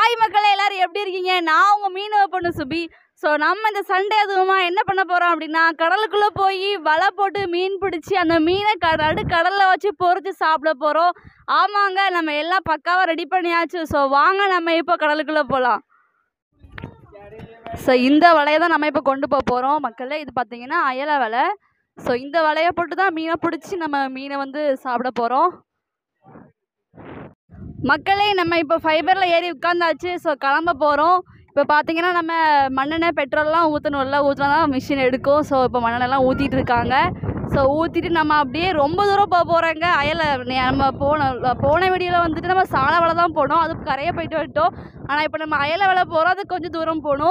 hi மக்களே எல்லாரும் எப்படி இருக்கீங்க நான் உங்கள் மீனவ பொண்ணு சுபி ஸோ நம்ம இந்த சண்டே அதுவுமா என்ன பண்ண போகிறோம் அப்படின்னா கடலுக்குள்ளே போய் வலை போட்டு மீன் பிடிச்சி அந்த மீனை க நடு கடலில் வச்சு பொறிச்சு சாப்பிட போகிறோம் ஆமாங்க நம்ம எல்லாம் பக்காவாக ரெடி பண்ணியாச்சு ஸோ வாங்க நம்ம இப்போ கடலுக்குள்ளே போகலாம் ஸோ இந்த வலையை தான் நம்ம இப்போ கொண்டு போக போகிறோம் மக்களே இது பார்த்தீங்கன்னா அயலை வலை ஸோ இந்த வலையை போட்டு தான் மீனை பிடிச்சி நம்ம மீனை வந்து சாப்பிட போகிறோம் மக்களே நம்ம இப்போ ஃபைபரில் ஏறி உட்காந்தாச்சு ஸோ கிளம்ப போகிறோம் இப்போ பார்த்தீங்கன்னா நம்ம மண்ணெண்ணெய் பெட்ரோல்லாம் ஊற்றணும்ல ஊற்றினா தான் மிஷின் எடுக்கும் ஸோ இப்போ மண்ணெண்ணெய்லாம் ஊற்றிட்டு இருக்காங்க ஸோ ஊற்றிட்டு நம்ம அப்படியே ரொம்ப தூரம் போக போகிறோங்க அயலை நே- நம்ம போன போன வீடியோவில் வந்துட்டு நம்ம சால வலை தான் போனோம் அது கரையை போயிட்டு வந்துட்டோம் ஆனால் இப்போ நம்ம அயலை வலை போகிறோம் அது கொஞ்சம் தூரம் போகணும்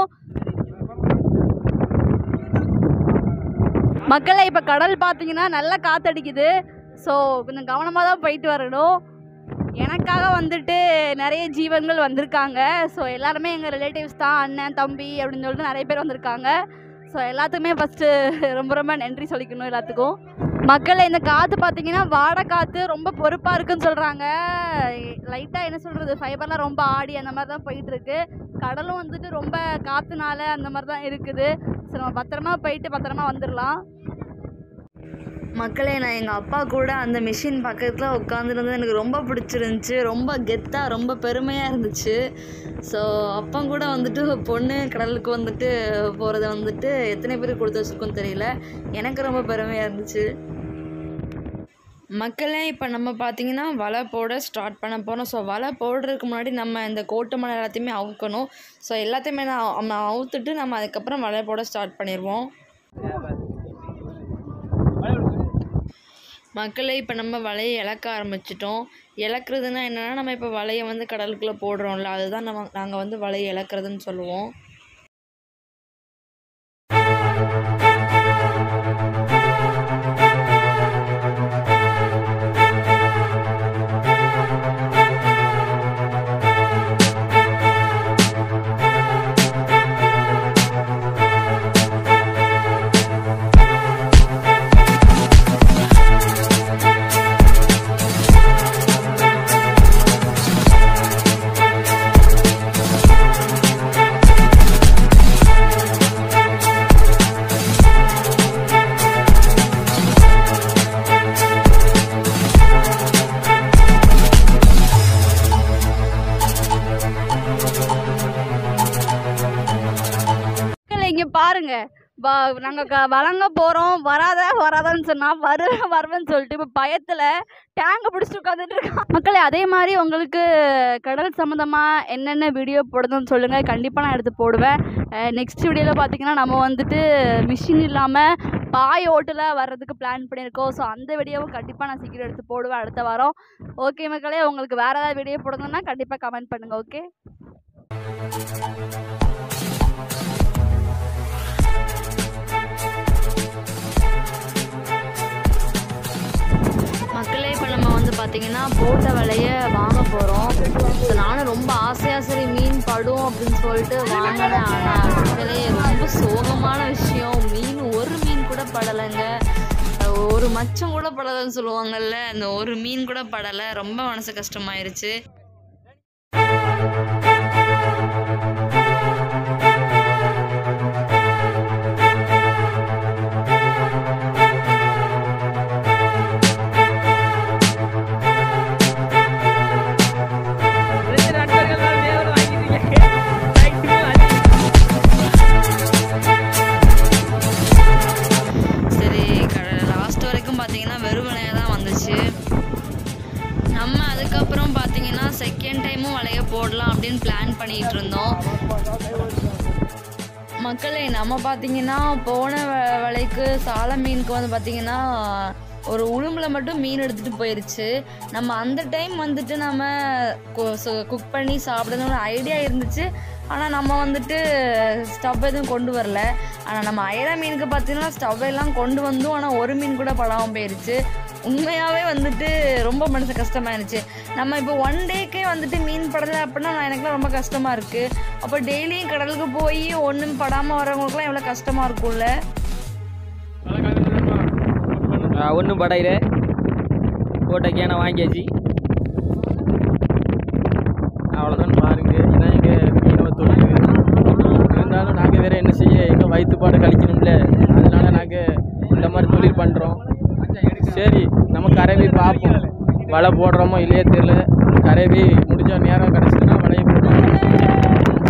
மக்களை இப்போ கடல் பார்த்தீங்கன்னா நல்லா காற்றடிக்குது ஸோ கொஞ்சம் கவனமாக தான் போயிட்டு வரணும் எனக்காக வந்துட்டு நிறைய ஜீவன்கள் வந்திருக்காங்க ஸோ எல்லாருமே எங்கள் ரிலேட்டிவ்ஸ் தான் அண்ணன் தம்பி அப்படின்னு சொல்லிட்டு நிறைய பேர் வந்திருக்காங்க ஸோ எல்லாத்துக்குமே ஃபஸ்ட்டு ரொம்ப ரொம்ப நன்றி சொல்லிக்கணும் எல்லாத்துக்கும் மக்களை இந்த காற்று பார்த்தீங்கன்னா வாடை காற்று ரொம்ப பொறுப்பாக இருக்குன்னு சொல்கிறாங்க லைட்டாக என்ன சொல்கிறது ஃபைபர்லாம் ரொம்ப ஆடி அந்த மாதிரி தான் போயிட்டுருக்கு கடலும் வந்துட்டு ரொம்ப காற்றுனால அந்த மாதிரி தான் இருக்குது ஸோ நம்ம பத்திரமா போயிட்டு பத்திரமா வந்துடலாம் மக்களே நான் எங்கள் அப்பா கூட அந்த மிஷின் பக்கத்தில் உட்காந்துருந்தது எனக்கு ரொம்ப பிடிச்சிருந்துச்சி ரொம்ப கெத்தாக ரொம்ப பெருமையாக இருந்துச்சு ஸோ அப்பா கூட வந்துட்டு பொண்ணு கடலுக்கு வந்துட்டு போகிறத வந்துட்டு எத்தனை பேருக்கு கொடுத்து வச்சுருக்கோன்னு தெரியல எனக்கு ரொம்ப பெருமையாக இருந்துச்சு மக்களே இப்போ நம்ம பார்த்தீங்கன்னா வலை போட ஸ்டார்ட் பண்ண போகிறோம் ஸோ வலை போடுறதுக்கு முன்னாடி நம்ம இந்த கோட்டு மலை எல்லாத்தையுமே அவுக்கணும் ஸோ எல்லாத்தையுமே நான் நம்ம அவுத்துட்டு நம்ம அதுக்கப்புறம் வலை போட ஸ்டார்ட் பண்ணிடுவோம் மக்களே இப்போ நம்ம வலையை இழக்க ஆரம்பிச்சிட்டோம் இழக்கிறதுனா என்னென்னா நம்ம இப்போ வலையை வந்து கடலுக்குள்ளே போடுறோம்ல அதுதான் நம்ம நாங்கள் வந்து வலையை இழக்கிறதுன்னு சொல்லுவோம் மக்களே இங்கே பாருங்க வ நாங்கள் க வழங்க போகிறோம் வராத வராதான்னு சொன்னால் வருவேன் வருவேன்னு சொல்லிட்டு இப்போ பயத்தில் டேங்கை பிடிச்சிட்டு உட்காந்துட்டு இருக்கான் மக்களே அதே மாதிரி உங்களுக்கு கடல் சம்மந்தமாக என்னென்ன வீடியோ போடணும்னு சொல்லுங்கள் கண்டிப்பாக நான் எடுத்து போடுவேன் நெக்ஸ்ட் வீடியோவில் பார்த்தீங்கன்னா நம்ம வந்துட்டு மிஷின் இல்லாமல் பாய் ஓட்டில் வர்றதுக்கு பிளான் பண்ணியிருக்கோம் ஸோ அந்த வீடியோவும் கண்டிப்பாக நான் சீக்கிரம் எடுத்து போடுவேன் அடுத்த வாரம் ஓகே மக்களே உங்களுக்கு வேறு ஏதாவது வீடியோ போடணும்னா கண்டிப்பாக கமெண்ட் பண்ணுங்கள் ஓகே மக்களே இப்போ நம்ம வந்து பார்த்தீங்கன்னா போட்ட விலைய வாங்க போகிறோம் ஸோ நானும் ரொம்ப ஆசையாக சரி மீன் படும் அப்படின்னு சொல்லிட்டு வாங்கினேன் ஆனால் உண்மையிலே ரொம்ப சோகமான விஷயம் மீன் ஒரு மீன் கூட படலைங்க ஒரு மச்சம் கூட படலைன்னு சொல்லுவாங்கல்ல அந்த ஒரு மீன் கூட படலை ரொம்ப மனசு கஷ்டமாயிருச்சு ரெண்டு நண்பர்கள் தான் தேவர் வாங்கிட்டீங்க சரி லாஸ்ட் வரைக்கும் பார்த்தீங்கன்னா வெறும் விலையாக தான் வந்துச்சு நம்ம அதுக்கப்புறம் பார்த்தீங்கன்னா செகண்ட் டைமும் வலைய போடலாம் அப்படின்னு பிளான் பண்ணிட்டு இருந்தோம் மக்களே நம்ம பார்த்தீங்கன்னா போன வ- வலைக்கு சால மீனுக்கு வந்து பார்த்தீங்கன்னா ஒரு உளும்புல மட்டும் மீன் எடுத்துகிட்டு போயிருச்சு நம்ம அந்த டைம் வந்துட்டு நம்ம குக் பண்ணி சாப்பிடணும்னு ஐடியா இருந்துச்சு ஆனால் நம்ம வந்துட்டு ஸ்டவ் எதுவும் கொண்டு வரல ஆனால் நம்ம அயலா மீனுக்கு பார்த்தீங்கன்னா ஸ்டவ் எல்லாம் கொண்டு வந்தும் ஆனால் ஒரு மீன் கூட படாமல் போயிருச்சு உண்மையாகவே வந்துட்டு ரொம்ப மனசு கஷ்டமாயிருச்சு நம்ம இப்போ ஒன் டேக்கே வந்துட்டு மீன் படலை அப்படின்னா நான் எனக்குலாம் ரொம்ப கஷ்டமாக இருக்குது அப்போ டெய்லியும் கடலுக்கு போய் ஒன்றும் படாமல் வரவங்களுக்குலாம் எவ்வளோ கஷ்டமாக இருக்கும்ல ஒன்றும் படையில கோட்டை கேனை வாங்கியாச்சு அவ்வளோதான் பாருங்க இதான் எங்கள் சரி நம்ம கரைவி பார்ப்போம் வலை போடுறோமோ இல்லையே தெரியல கரைவி முடிஞ்ச நேரம் கிடச்சிதுன்னா வலையை போடுவோம்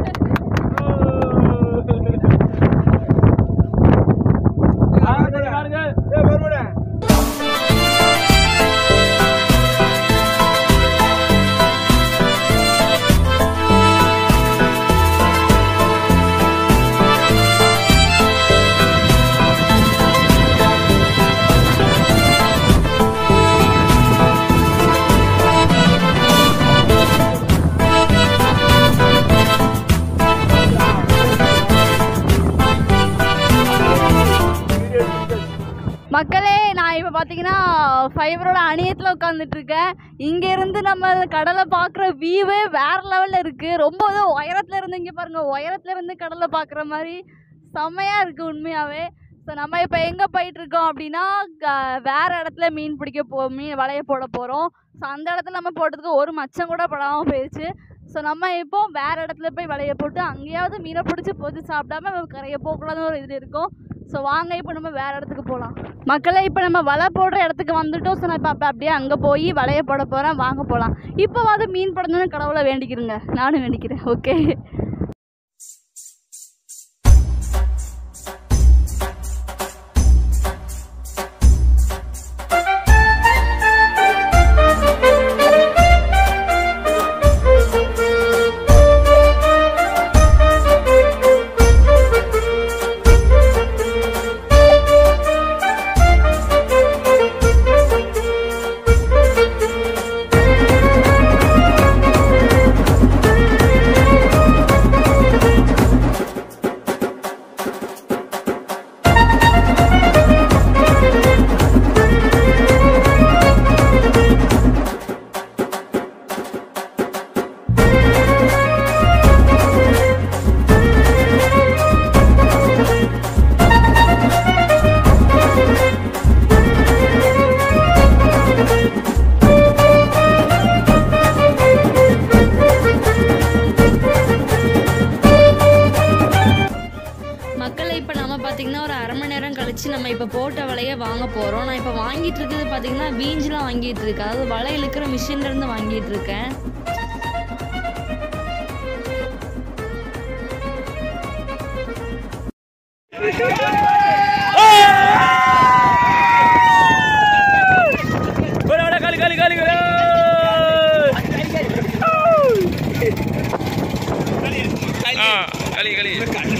மக்களே நான் இப்போ பார்த்தீங்கன்னா ஃபைபரோட அணியத்தில் உட்காந்துட்டு இருக்கேன் இங்கேருந்து நம்ம கடலை பார்க்குற வியூவே வேறு லெவலில் இருக்குது ரொம்ப இது உயரத்துல இருந்து இங்கே பாருங்கள் உயரத்துல இருந்து கடலை பார்க்குற மாதிரி செம்மையாக இருக்குது உண்மையாகவே ஸோ நம்ம இப்போ எங்கே போயிட்டுருக்கோம் அப்படின்னா க- வேற இடத்துல மீன் பிடிக்க போ மீன் வலைய போட போகிறோம் ஸோ அந்த இடத்துல நம்ம போட்டதுக்கு ஒரு மச்சம் கூட படாமல் போயிடுச்சு ஸோ நம்ம இப்போ வேற இடத்துல போய் வலைய போட்டு அங்கேயாவது மீனை பிடிச்சி பொறிச்சு சாப்பிடாம கரையை போகக்கூடாதுன்னு ஒரு இது இருக்கும் ஸோ வாங்க இப்போ நம்ம வேற இடத்துக்கு போகலாம் மக்களே இப்போ நம்ம வலை போடுற இடத்துக்கு வந்துட்டோம் ஸோ நான் இப்போ அப்போ அப்படியே அங்கே போய் வலைய போட போகிறேன் வாங்க போகலாம் இப்போவாது மீன் படணும்னு கடவுளை வேண்டிக்கிறேங்க நானும் வேண்டிக்கிறேன் ஓகே மக்களை இப்போ நம்ம பார்த்தீங்கன்னா ஒரு அரை மணி நேரம் கழிச்சு நம்ம இப்போ போட்ட வலையை வாங்க போகிறோம் நான் இப்போ வாங்கிட்டு இருக்கிறது பார்த்தீங்கன்னா பீஞ்சிலாம் வாங்கிட்டு இருக்கேன் அதாவது வலை இழுக்கிற மிஷின்ல இருந்து வாங்கிட்டு இருக்கேன் களி களி களி களி களி களி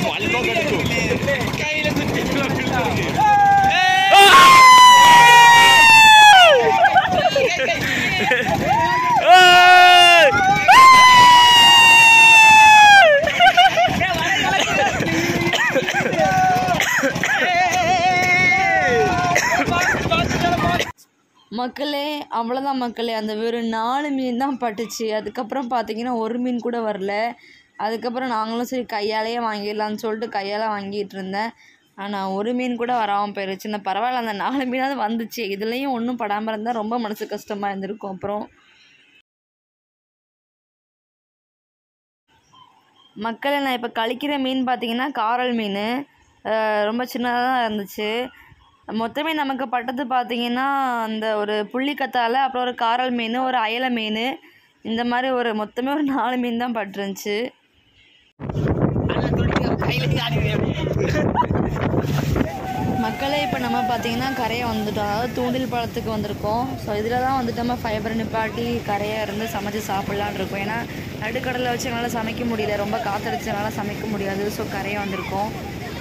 மக்களே அவ்வளோதான் மக்களே அந்த வெறும் நாலு மீன் தான் பட்டுச்சு அதுக்கப்புறம் பார்த்தீங்கன்னா ஒரு மீன் கூட வரல அதுக்கப்புறம் நாங்களும் சரி கையாலேயே வாங்கிடலாம்னு சொல்லிட்டு கையால் வாங்கிட்டு இருந்தேன் ஆனால் ஒரு மீன் கூட வராமல் போயிருச்சு நான் பரவாயில்ல அந்த நாலு மீனாவது வந்துச்சு இதுலேயும் ஒன்றும் படாமல் இருந்தால் ரொம்ப மனசு கஷ்டமாக இருந்திருக்கும் அப்புறம் மக்களை நான் இப்போ கழிக்கிற மீன் பார்த்தீங்கன்னா காரல் மீன் அஹ் ரொம்ப சின்னதாக தான் இருந்துச்சு மொத்தமே நமக்கு பட்டது பார்த்தீங்கன்னா அந்த ஒரு புள்ளிக்கத்தால அப்புறம் ஒரு காரல் மீன் ஒரு அயலை மீன் இந்த மாதிரி ஒரு மொத்தமே ஒரு நாலு மீன் தான் பட்டுருந்துச்சு மக்களே இப்போ நம்ம பார்த்தீங்கன்னா கரையை வந்துட்டோம் அதாவது தூண்டில் பழத்துக்கு வந்திருக்கோம் ஸோ இதில் தான் வந்துட்டு நம்ம ஃபைபர் நிப்பாட்டி கரையாக இருந்து சமைச்சு சாப்பிட்லான்னு இருக்கோம் ஏன்னா நடுக்கடலில் வச்சு எங்களால் சமைக்க முடியல ரொம்ப காத்தடிச்சனால சமைக்க முடியாது ஸோ கரையை வந்திருக்கோம்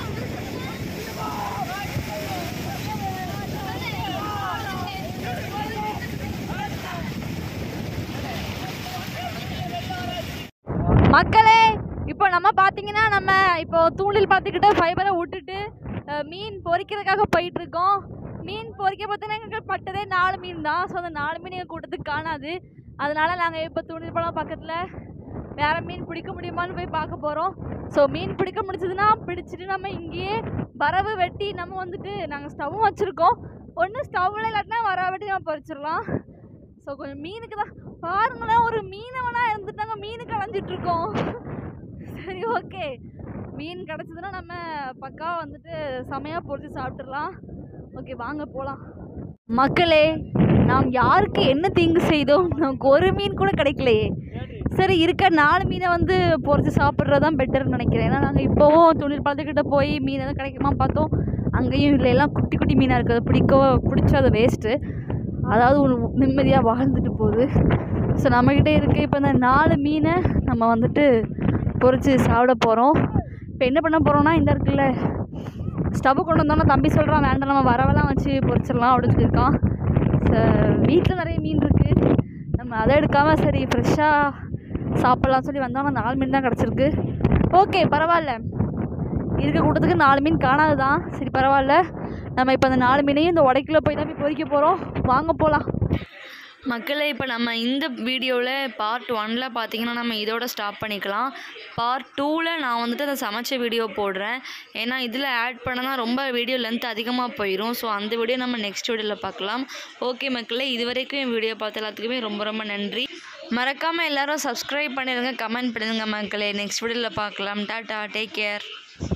மக்களே இப்போ நம்ம பார்த்தீங்கன்னா நம்ம இப்போ தூண்டில் பார்த்துக்கிட்டு ஃபைபரை விட்டுட்டு அஹ், மீன் பொரிக்கிறதுக்காக போயிட்டு இருக்கோம் மீன் பொரிக்க பார்த்தீங்கன்னா எங்களுக்கு பட்டதே நாலு மீன் தான் ஸோ அந்த நாலு மீன் எங்கள் கூட்டத்துக்கு காணாது அதனால நாங்கள் இப்போ தூண்டில் பழம் பக்கத்தில் வேற மீன் பிடிக்க முடியுமான்னு போய் பார்க்க போகிறோம் ஸோ மீன் பிடிக்க முடிச்சதுன்னா பிடிச்சிட்டு நம்ம இங்கேயே வரவு வெட்டி நம்ம வந்துட்டு நாங்கள் ஸ்டவ்வும் வச்சுருக்கோம் ஒன்று ஸ்டவ்வில் இல்லாட்டினா வரவு வெட்டி நம்ம பறிச்சிடலாம் ஸோ கொஞ்சம் மீனுக்கு தான் பாருங்களேன் ஒரு மீனவனா இருந்துட்டு நாங்கள் மீனுக்கு அலைஞ்சிட்டு இருக்கோம் சரி ஓகே மீன் கிடச்சதுன்னா நம்ம பக்காவாக வந்துட்டு செமையாக பொரிச்சு சாப்பிட்றலாம் ஓகே வாங்க போகலாம் மக்களே நாம் யாருக்கு என்ன தீங்கு செய்தோம் நமக்கு ஒரு மீன் கூட கிடைக்கலையே சரி இருக்க நாலு மீனை வந்து பொறிச்சு சாப்பிட்றது தான் பெட்டர்னு நினைக்கிறேன் ஏன்னா நாங்கள் இப்போவும் தொழில் பாலத்துக்கிட்ட போய் மீன் எதுவும் கிடைக்குமா பார்த்தோம் அங்கேயும் இல்லை எல்லாம் குட்டி குட்டி மீனாக இருக்குது பிடிக்கவோ பிடிச்சா அது வேஸ்ட்டு அதாவது ஒரு நிம்மதியாக வாழ்ந்துட்டு போகுது ஸோ நம்மக்கிட்ட இருக்க இப்போ இந்த நாலு மீனை நம்ம வந்துட்டு பொறிச்சு சாப்பிட போகிறோம் இப்போ என்ன பண்ண போகிறோம்னா இந்த இருக்குல்ல ஸ்டவ் கொண்டு வந்தோன்னா தம்பி சொல்கிறான் வேண்டாம் நம்ம வரவெல்லாம் வச்சு பொரிச்சிடலாம் அப்படின்னு சொல்லியிருக்கான் வீட்டில் நிறைய மீன் இருக்குது நம்ம அதை எடுக்காமல் சரி ஃப்ரெஷ்ஷாக சாப்பிட்லாம் சொல்லி வந்தோம்னா நாலு மீன் தான் கிடச்சிருக்கு ஓகே பரவாயில்ல இருக்க கூட்டத்துக்கு நாலு மீன் காணாது தான் சரி பரவாயில்ல நம்ம இப்போ அந்த நாலு மீனையும் இந்த உடைக்குள்ள போய் தான் போய் பொறிக்க போகிறோம் வாங்க போகலாம் மக்களே இப்போ நம்ம இந்த வீடியோவில் பார்ட் ஒனில் பார்த்தீங்கன்னா நம்ம இதோட ஸ்டாப் பண்ணிக்கலாம் பார்ட் டூவில் நான் வந்துட்டு அந்த சமைச்ச வீடியோ போடுறேன் ஏன்னா இதில் ஆட் பண்ணனா ரொம்ப வீடியோ லென்த் அதிகமாக போயிடும் ஸோ அந்த வீடியோ நம்ம நெக்ஸ்ட் வீடியோவில் பார்க்கலாம் ஓகே மக்களே இது வரைக்கும் என் வீடியோ பார்த்த எல்லாத்துக்குமே ரொம்ப ரொம்ப நன்றி மறக்காமல் எல்லாரும் சப்ஸ்கிரைப் பண்ணிடுங்க கமெண்ட் பண்ணிடுங்க மக்களே நெக்ஸ்ட் வீடியோவில் பார்க்கலாம் டாட்டா டேக் கேர்